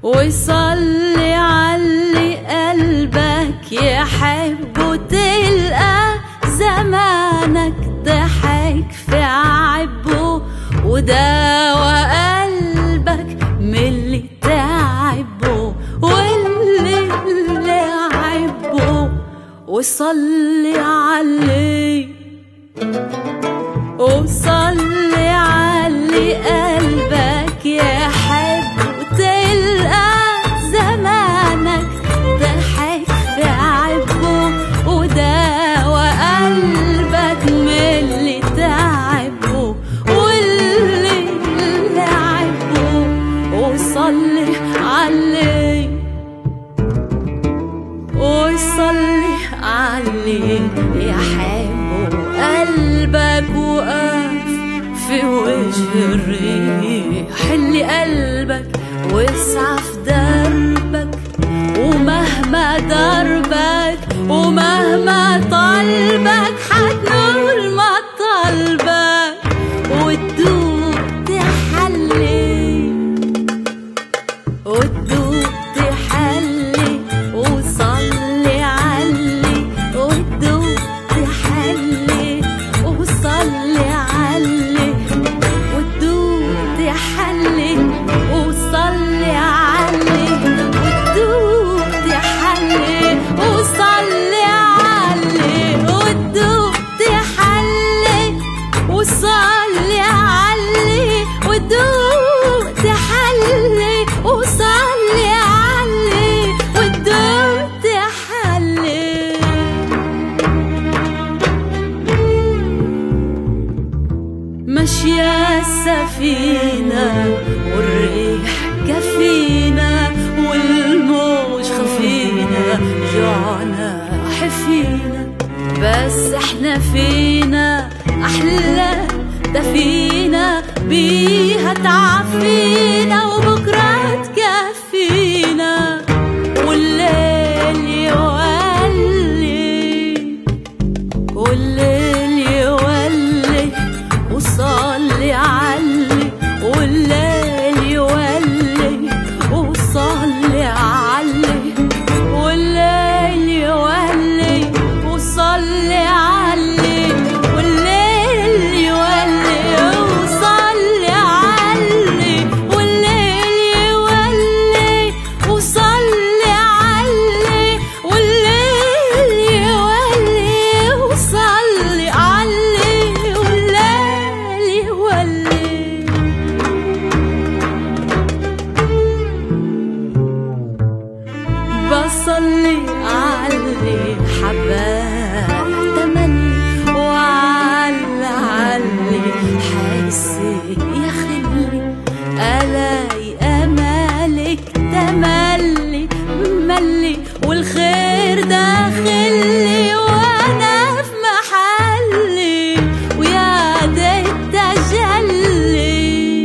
وصلي علي قلبك يحب وتلقى زمانك ضحك في عبه وداوى قلبك من اللي تعبه واللي لعبه وصلي عليه وصلي علي قلبك يحب وتلقى زمانك ضحك في عبه وداوى قلبك من اللي تعبه واللي لعبه وصلي عليه وصلي عليه يا حبه قلبك وقف في وجه الريح اللي قلبك واسعى في دربك ومهما دربك ومهما طلبك حتنول ما طلبك وتدوب تحلي وتدوب تحلي وصلي علي وتدوب تحلي وصلي علي وتدوب تحلي وصلي علي وتدوب تحلي وصلي علي وتدوب تحلي وصلي علي وتدوب تحلي وصلي علي وتدوب تحلي ماشية السفينة والريح كفينا والموج خفينا جوعنا حفينا بس احنا فينا أحلى دفينا بيها تعفينا وبكرة تكفينا والليل يولي والليل يولي وصلي علي والليل يولي وصلي علي والليل يولي وصلي علي والليل يولي وصلي علي والليل يولي وصلي علي والليل يولي وصلي علي والليل يولي بصلي علي حباك تملي وعلى علي حاسي يا خلي الاقي امالك تملي ملي والخير داخلي وانا في محلي ويا دي التجلي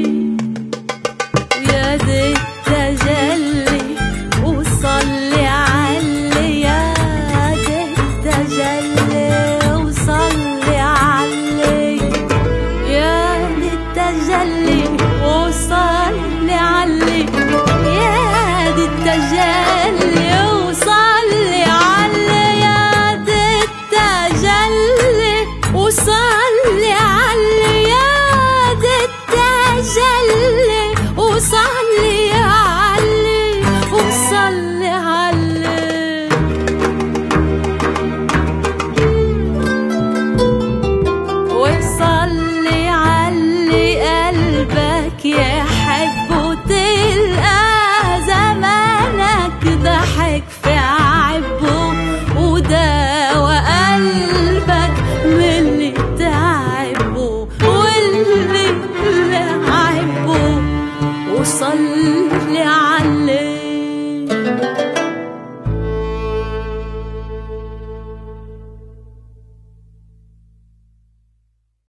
يا دي التجلي وصلي علي يا دي التجلي وصلي علي يا دي التجلي وصلي علي يا دي التجلي وصلي علي يا دي التجلي وصلي علي يا دي التجلي وصلي علي وصلي علي وصلي علي قلبك يحب وتلقى زمانك ضحك في عبه وداوى قلبك من اللي تعبه واللي لعبه وصلي علي